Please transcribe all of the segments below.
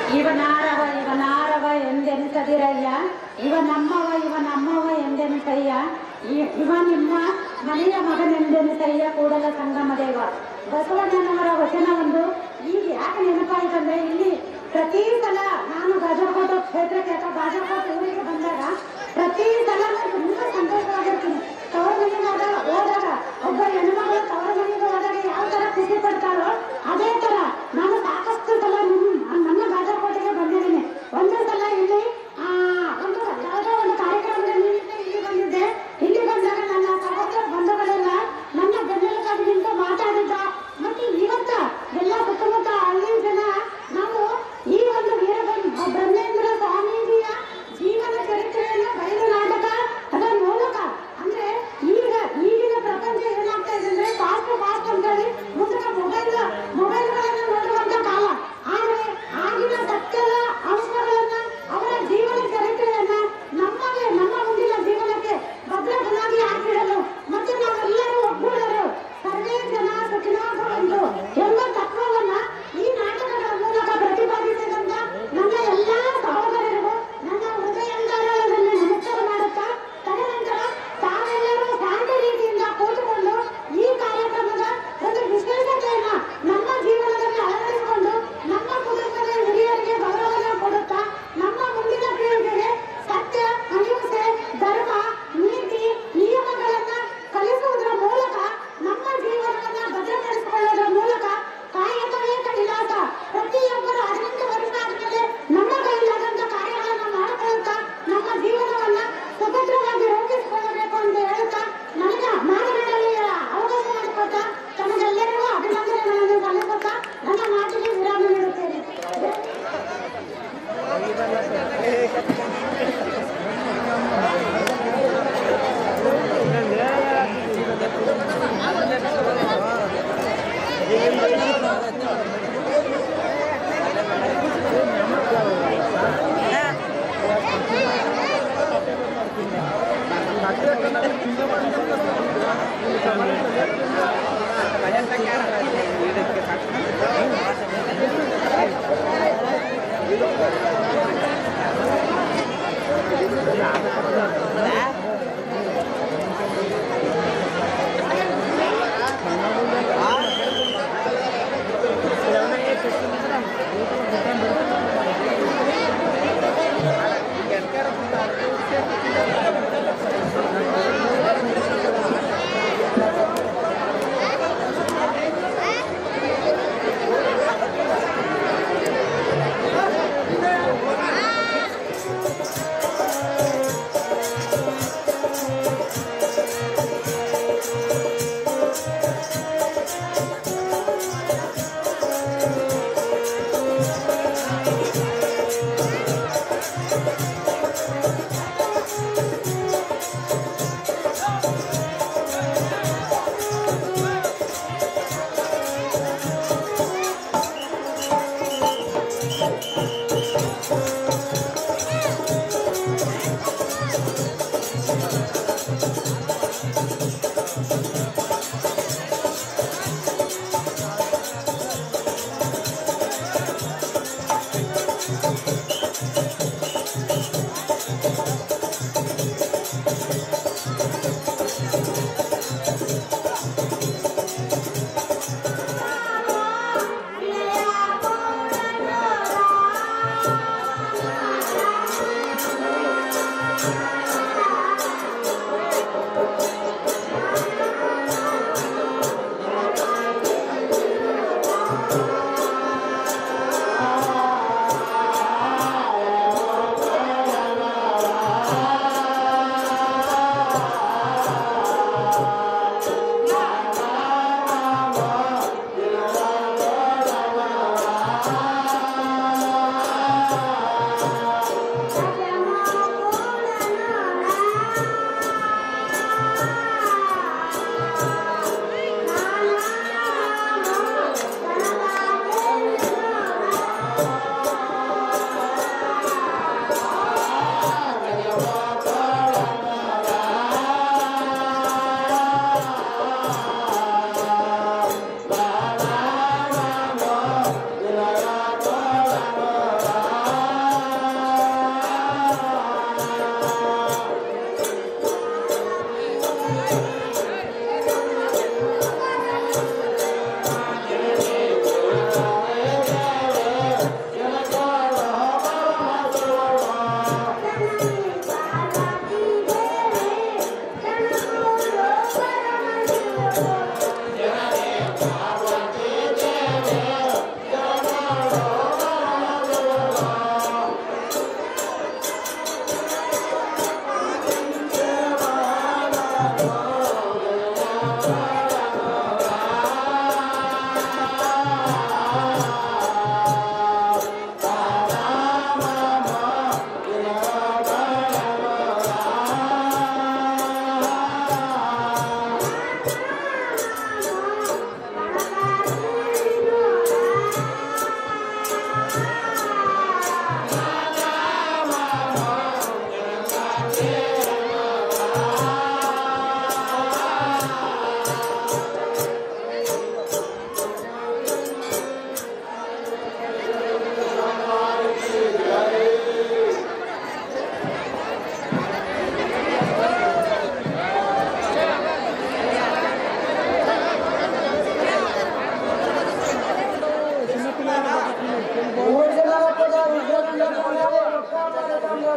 ಇವನಾರವ ಇವನಾರವ ಎಂದೆನಿಸದಿರಯ್ಯ ಇವನಮ್ಮವ ಇವನಮ್ಮವ ಎಂದೆನಿಸಯ್ಯ E- ಇವ ನಿಮ್ಮ ಮನೆಯ ಮಗನೆಂದೆನಿಸಯ್ಯ ಕೂಡಲ ಸಂಗಮ ದೇವ ಬಸವಣ್ಣನವರ ವಚನ ಒಂದು ಈಗ ಯಾಕೆ ನೆನಪಾಯಿತಂದ್ರೆ ಇಲ್ಲಿ ಪ್ರತಿ ಸಲ ನಾನು ಬಾಜರ್ಕೋಟ ಕ್ಷೇತ್ರಕ್ಕೆ ಅಥವಾ ಬಾಜರ್ಕೋಟ ಊರಿಗೆ ಬಂದಾಗ ಪ್ರತಿ ಸಲ ನಾನು ತುಂಬಾ ಸಂತೋಷವಾಗಿರ್ತೀನಿ ತವರ ಮನೆಗೆ ಹೋದಾಗ ಹೋದಾಗ ಒಬ್ಬ ಹೆಣ್ಮಗಳು ತವರ ಮನೆಗೆ ಹೋದಾಗ ಯಾವ ತರ ಖುಷಿ ಪಡ್ತಾರೋ ಅದೇ ತರ ನಾನು ಸಾಕಷ್ಟು ಸಲ ನಿಮ್ ನನ್ನ ಬಾಜರ್ಕೋಟೆಗೆ ಬಂದಿದ್ದೀನಿ ಒಂದು ಸಲ ಇಲ್ಲಿ ಆ, ಒಂದು ಯಾವುದೋ ಒಂದು ಕಾರ್ಯಕ್ರಮದ ನಿಮಿತ್ತ ಇಲ್ಲಿ ಬಂದಿದ್ದೆ ಇಲ್ಲಿ ಬಂದಾಗ ನನ್ನ ಸಹೋದರ ಬಂಧುಗಳೆಲ್ಲ ನನ್ನ ಬೆನ್ನೆಲುಬಾಗಿ ನಿಂತು ಮಾತಾಡಿದ್ದ ಮತ್ತೆ ಇವತ್ತ ಎಲ್ಲ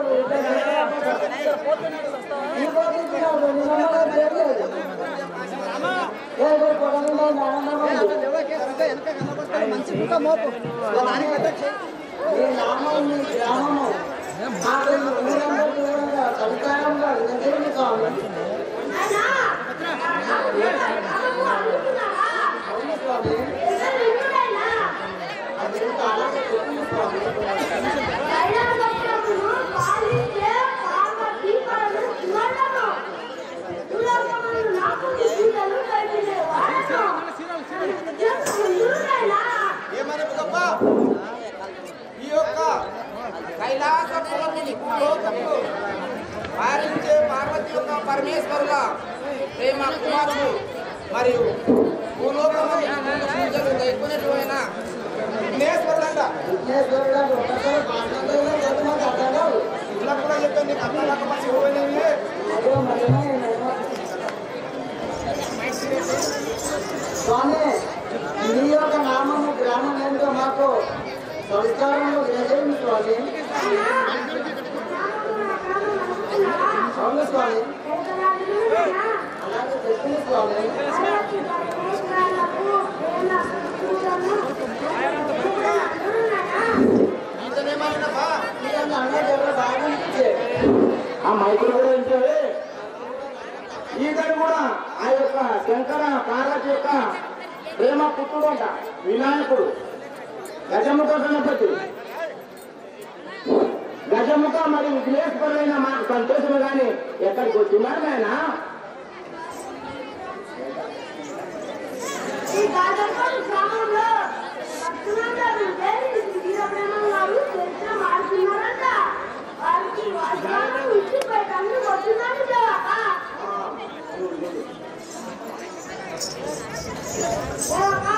మంచి ఇంకా మోపు దానికంటే మీ నామం మీ గ్రామము మాకు ఈ ఊరంతా దూరంగా సంతానంగా నిజమే స్వామి అవును స్వామి అది అలాగే చెప్పింది స్వామి ఏమనుకుందప్ప ఈ యొక్క కైలాస భూలోకము పాలించే పార్వతి యొక్క పరమేశ్వరుల ప్రేమ కుమారుడు మరియు భూలోకము పూజలు దైకునేటువంటి విఘ్నేశ్వరుడంట విఘ్నేశ్వరుడు అని ఒకసారి మాట్లాడలేదు కొంతమంది అర్థం కాదు ఇలా కూడా చెప్పాను నీకు అర్థం కాకపోతే పోయినవి అదో మరేమో ఏమో. స్వామి మీ యొక్క నామము గ్రామం ఏంటో మాకు సంస్కారంలో నిజమే స్వామి అవును స్వామి అలాగే చెప్పింది స్వామి ఇతనేమన్నాడప్పా ఇదంతా అన్నది ఎవరో బాగా అనిపించే ఆ మైకులు కూడా వింటే ఈతడు కూడా ఆ యొక్క శంకర పార్వతి యొక్క ప్రేమ పుత్రుడు అంట వినాయకుడు గజముఖ గణపతి గజముఖ మరి విఘ్నేశ్వరులైన మాకు సంతోషమే కానీ ఎక్కడికి వచ్చినారు ఆయన ఈ గాజర్పల్లి గ్రామంలో భక్తులందరూ ఉంటే వీరబ్రహ్మం గారు చరిత్ర మారుతున్నారంట వారికి వస్త్రాలు ఇచ్చి పెట్టండి వస్తున్నాను దేవక దేవక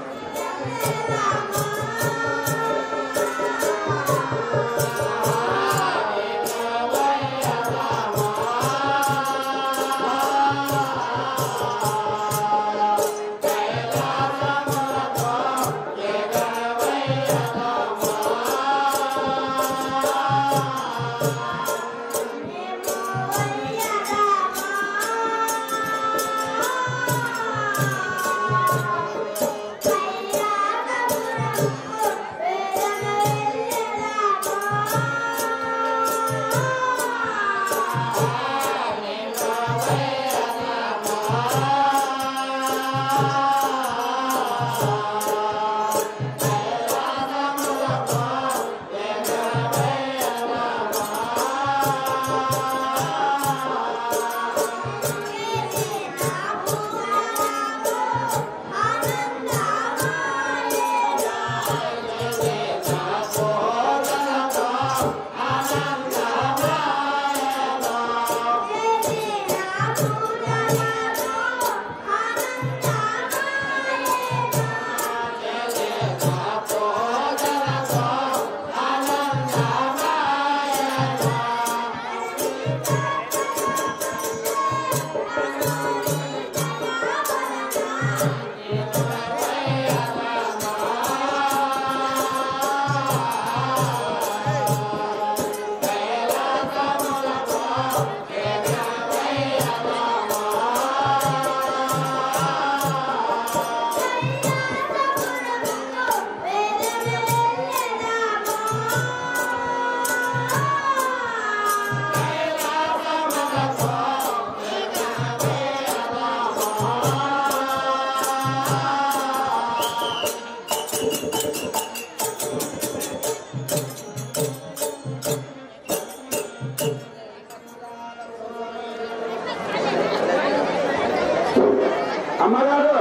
అమ్మగారు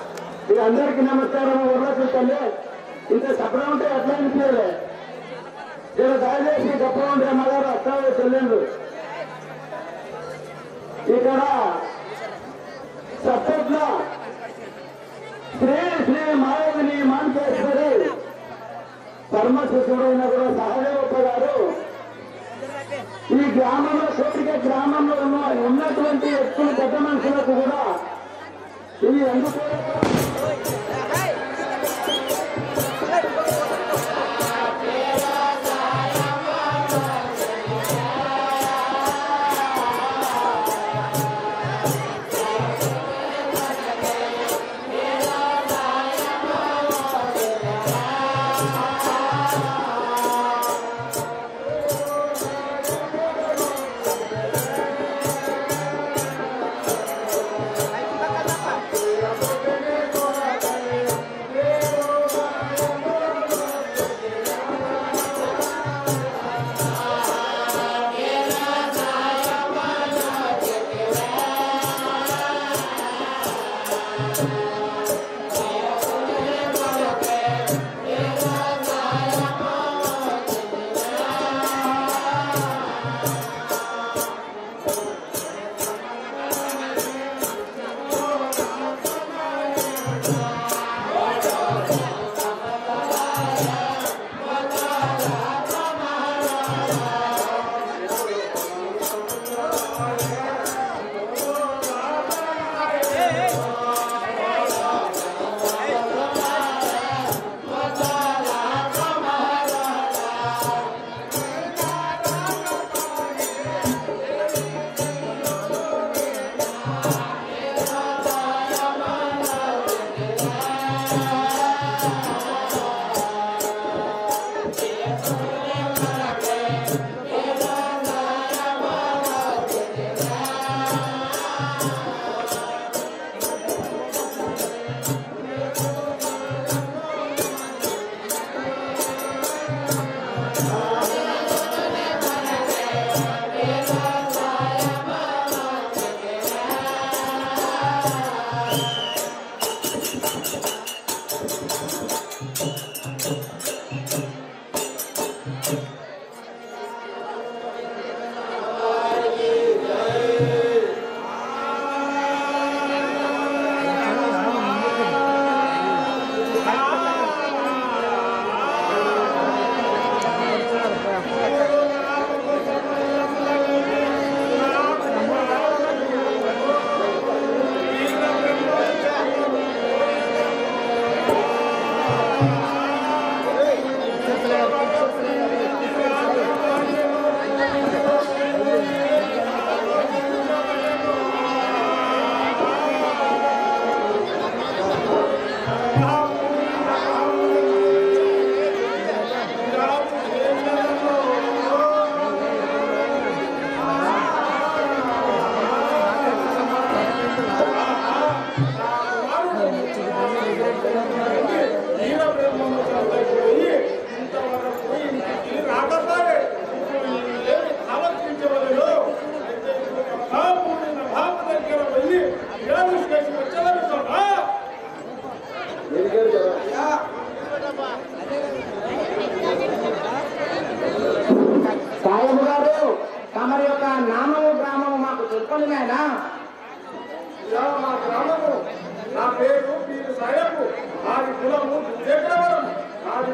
మీ అందరికీ నమస్కారం ఊర్లోకి తల్లి ఇంత సపన ఉంటే ఎట్లా అనిపించలే నేను దయచేసి గొప్ప ఉంటే అమ్మగారు వస్తావు చెల్లెండు ఇక్కడ సప్పట్లో శ్రీ శ్రీ మాయవిని మాంకేశ్వరి పరమశిశుడైన కూడా సహదేవప్ప గారు ఈ గ్రామంలో కోటిక గ్రామంలో ఉన్న ఉన్నటువంటి వ్యక్తులు పెద్ద మనుషులకు కూడా ఇవి ఎందుకు ఆ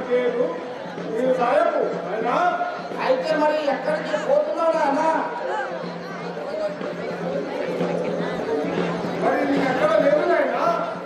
లేదు నీవు సాయపు అయినా అయితే మరి ఎక్కడికి పోతున్నావు అన్న మరి నీ ఎక్కడ లేదు నాయనా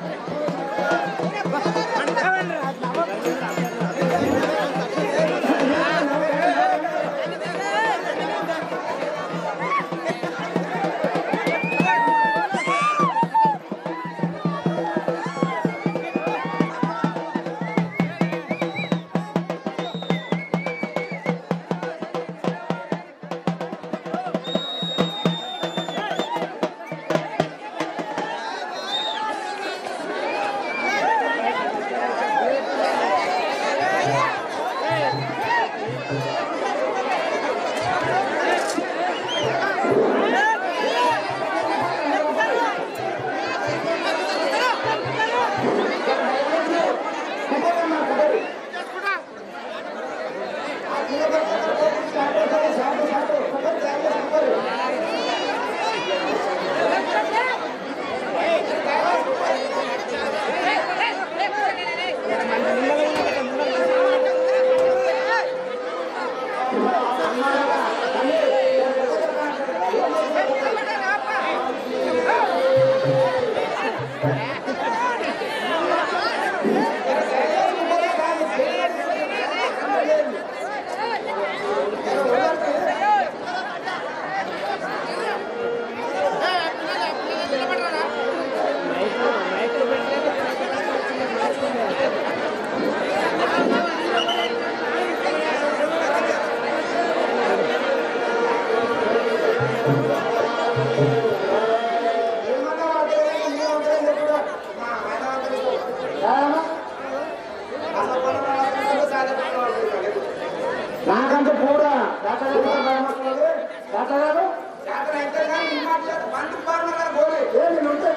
నాకంత పూరా డాక్టర్ గారు డాక్టర్ గారు జాతర అయితే కానీ ఈ మాట చేత బండి పాలన గారు పోలే ఏ నేను ఉంటే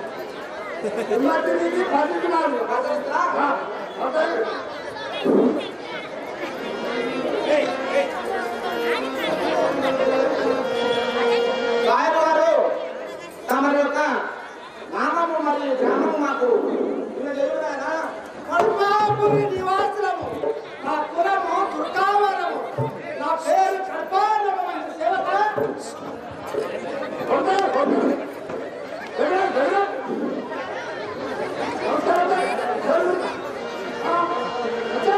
ఇమ్మాటి నీకు పదికి నాలుగు ఆ, ఓకే. సాయబు గారు తమరి యొక్క నామము మరియు గ్రామము మాకు నిన్న తెలియదాయన కల్పాపురి నివాసులము నా కులము దుర్గావరము నా పేరు కల్పానమైన సేవక ఓకే, ఓకే. వెళ్ళు, వెళ్ళు. Okay, okay. వెళ్ళు. ఆ, ఓకే.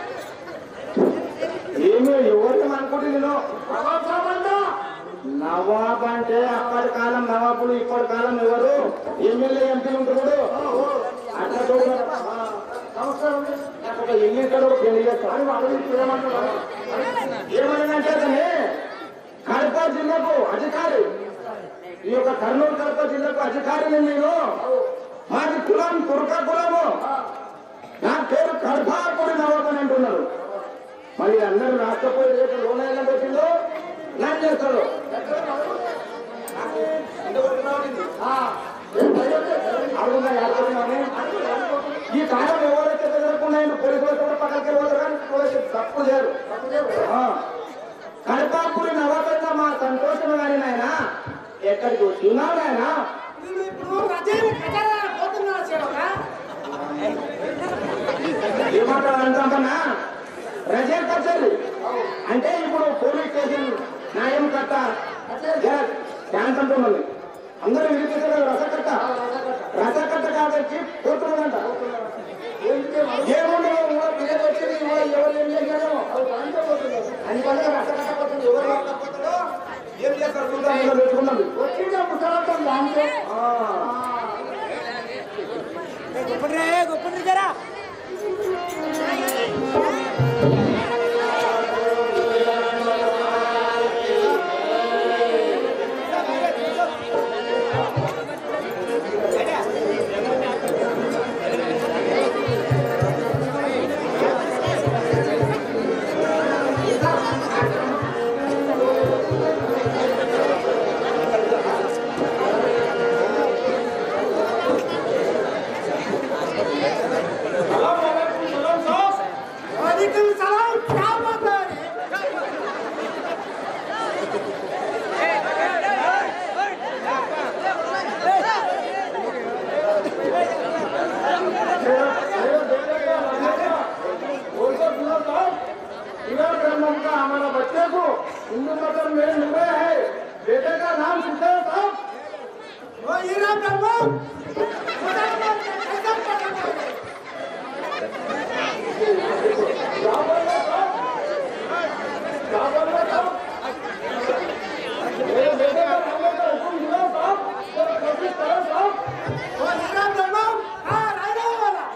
ఏమి ఎవరిని అనుకుంటే నేను అవసరమందా? నవాబ్ అంటే అప్పటి కాలం నవాబులు ఇప్పటి కాలం ఎవరు ఎమ్మెల్యే ఎంపీలు ఉంటారు అట్లా చూడరు నమస్కారం నాకు ఒక ఇల్లు ఇక్కడ ఒక పెళ్లి చేస్తాను అని అడిగి ఏమంటున్నారు ఏమైందంటే అతని కడప జిల్లాకు అధికారి ఈ యొక్క కర్నూలు కడప జిల్లాకు అధికారిని నేను మాది కులం తుర్క కులము నా పేరు కడపాపురి నవాబ్ అని అంటున్నారు మరి అందరూ రాకపోయి రేపు లోన్ పెట్టిందో నాకు చేస్తాడు అడుగున్నా యాదవుని. ఈ కాలం ఎవరైతే బెదరకుండా పోలీసులు కూడా పక్కకి వెళ్ళారు కానీ పోలీసులు తప్పు చేయరు ఆ. కడపాపురి నవాబైన మా సంతోషం కానీ నాయన ఎక్కడికి వచ్చినావు నాయన నేను ఇప్పుడు రజని కట్టరా పోతున్నా సేవక ఏమంటారు అంటామన్నా రజే కచేరి అంటే ఇప్పుడు పోలీస్ స్టేషన్ న్యాయం కట్ట ఛాన్స్ అంటున్నది అందరూ వినిపిస్తారు రసకట్ట రసకట్ట కాబట్టి పోతున్నదంట ఏముండదు ఇంకా పిల్లలు వచ్చింది ఇంకా ఎవరు ఏం చేశారు అందువల్ల రసకట్ట పోతుంది ఎవరు రాకపోతుందో ఏం చేస్తారు చూద్దాం ఇంకా పెట్టుకున్నది వచ్చిందే ముసలాటం దాంట్లో వాలేకుం సలాం हिंदू मदर में हुए है बेटे का नाम सुखदेव साहब वो हीरा ब्रह्म मुसलमान के खत्म करना है क्या बोल रहे साहब क्या बोल रहे साहब मेरे बेटे का नाम का हुक्म दिया साहब तो कोशिश करो साहब वो हीरा ब्रह्म हाँ रहने वाला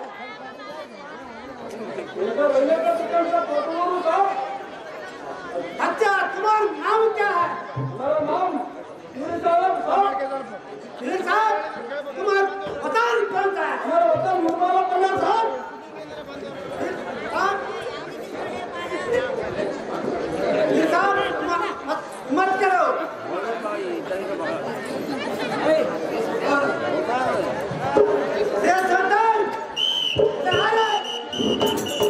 इनका रहने का टिकट का फोटो साहब अच्छा तुम्हारा नाम क्या है हमारा नाम वीर साहब साहब वीर साहब तुम्हारा पता नहीं कौन सा है हमारा वतन मुरमाला पन्ना साहब हाँ? वीर साहब तुम्हारा मत मत करो देश संतान सहारा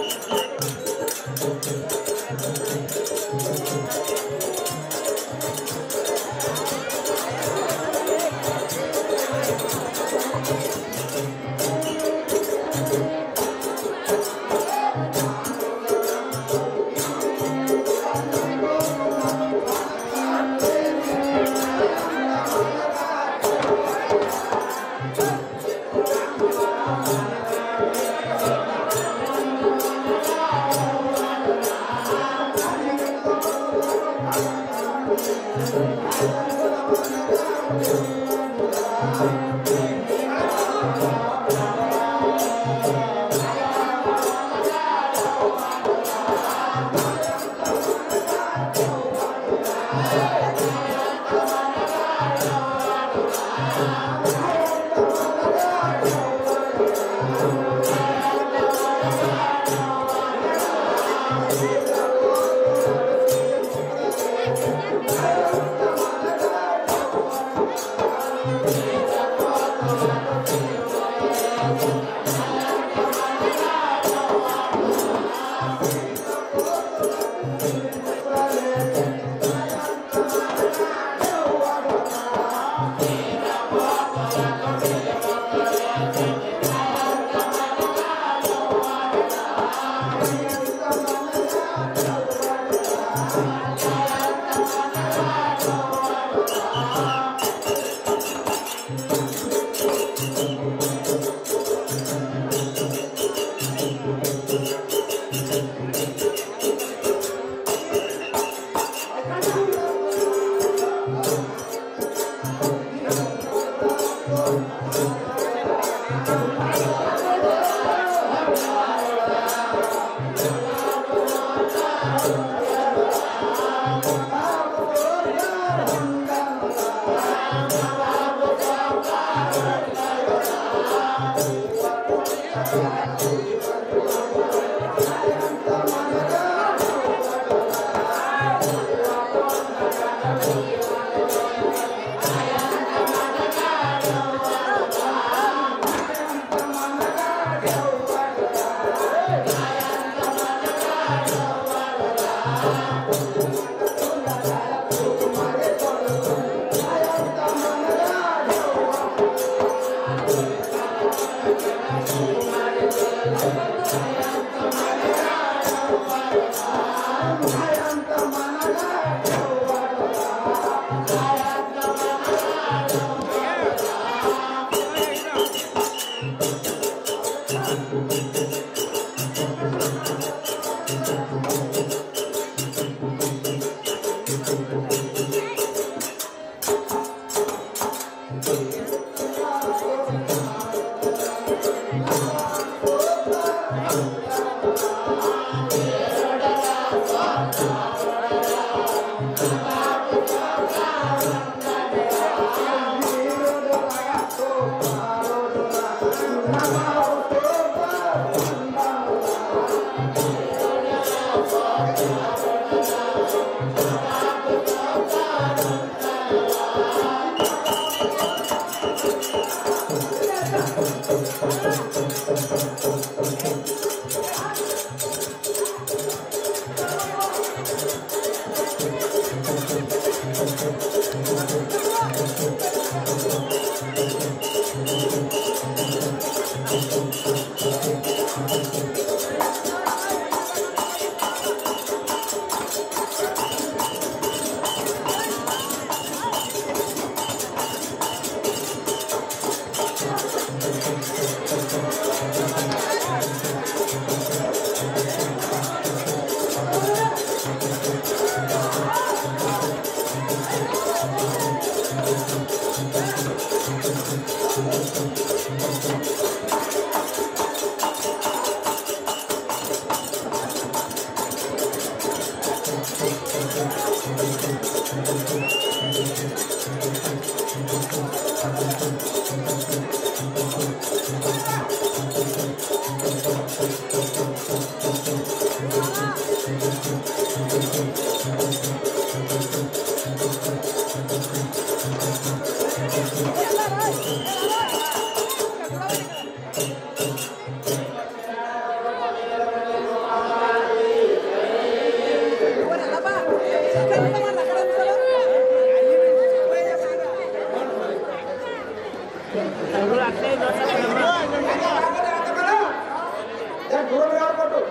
దూరం రాకూడదు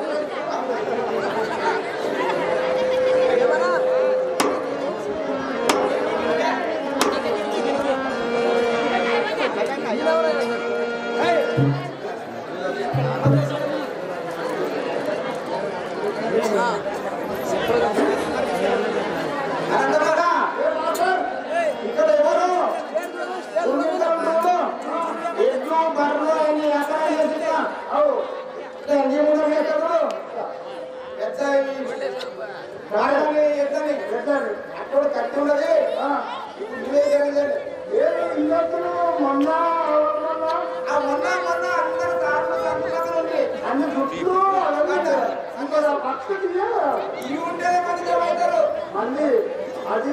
అనంతబాగా, ఇక్కడ ఎవరు ఉండించడం ఎడ్లు బర్రెలు అన్ని ఎకరాలు వేసినా అవు ఎన్ని ముందు వేస్తాడు పెద్ద రాజధాని ఎద్దని ఎద్దని అక్కడ కట్టి ఉన్నది ఇప్పుడు నువ్వే జరిగింది ఏదో ఇల్లొద్దులు మొన్న మొన్న ఆ మొన్న మొన్న అందరూ దారులు అందుబాటులో ఉంది అన్ని చుట్టూ ఇంకా పక్కకి ఇవి ఉండేదే మంది అవుతారు మళ్ళీ అది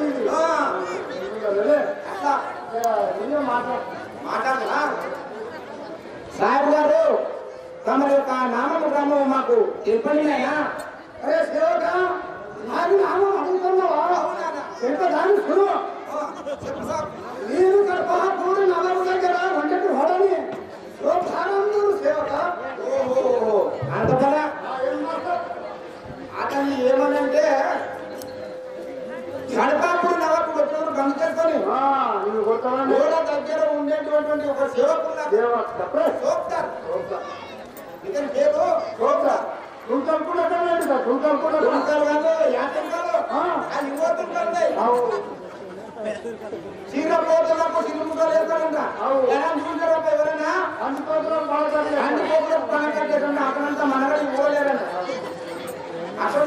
అట్లా మాట్లాడదా సాహెబ్ గారు తమరి యొక్క నామము గ్రామం మాకు తెలిపడినాయా అరే సేవక నాకు నామం అడుగుతున్నావా ఎంత దాని సురు నేను కడపూరు నగరం దగ్గర వంటకి హోడని సేవక ఓహో అంత కదా అతన్ని ఏమనంటే కడపాపూర్ నవాబు వచ్చినప్పుడు బంద్ చేసుకొని గోడ దగ్గర ఉండేటటువంటి ఒక సేవకున్నారు సోప్తార్ ఇతని పేరు సోప్తార్ తుంకలు కాదు యాత్రం కాదు అది యువతుంటారు శ్రీరాపోతులకు సినిమాలు వేస్తారంట ఎలా చూసారా ఎవరైనా అందుకోసం పనకట్టేటండి అక్కడంతా మనగడి పోలేరంట అసలు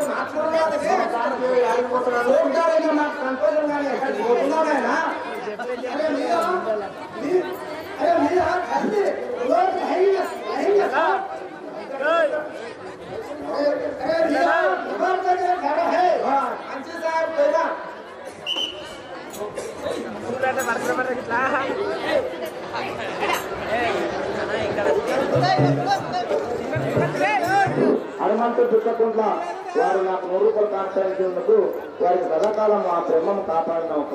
మాట్లాడాలి నాకు సంతోషం కానీ ఎక్కడికి పోతున్నానైనా అరే మీరా మీ- అరే మీరా కలిసి రోజు హైగా హైగా अरे रिया दुकान पे जो खड़ा है अंशी साहब पहला హనుమంతు దుఃఖకుంట్ల వారు నాకు నూరు రూపాయలు కాపాడినందుకు వారికి సదాకాలం ఆ బ్రహ్మము కాపాడిన ఒక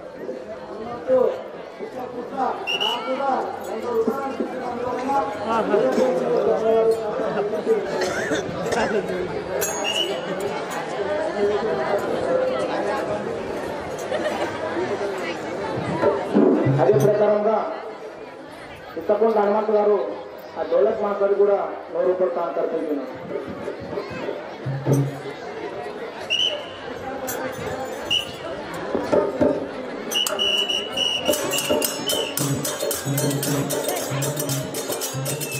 అదే ప్రకారంగా ఇత్తకుండా హనుమంత్ గారు ఆ డెవలప్ మాట్లాడి కూడా నూరు రూపాయలు కాంతారు తెలిపినారు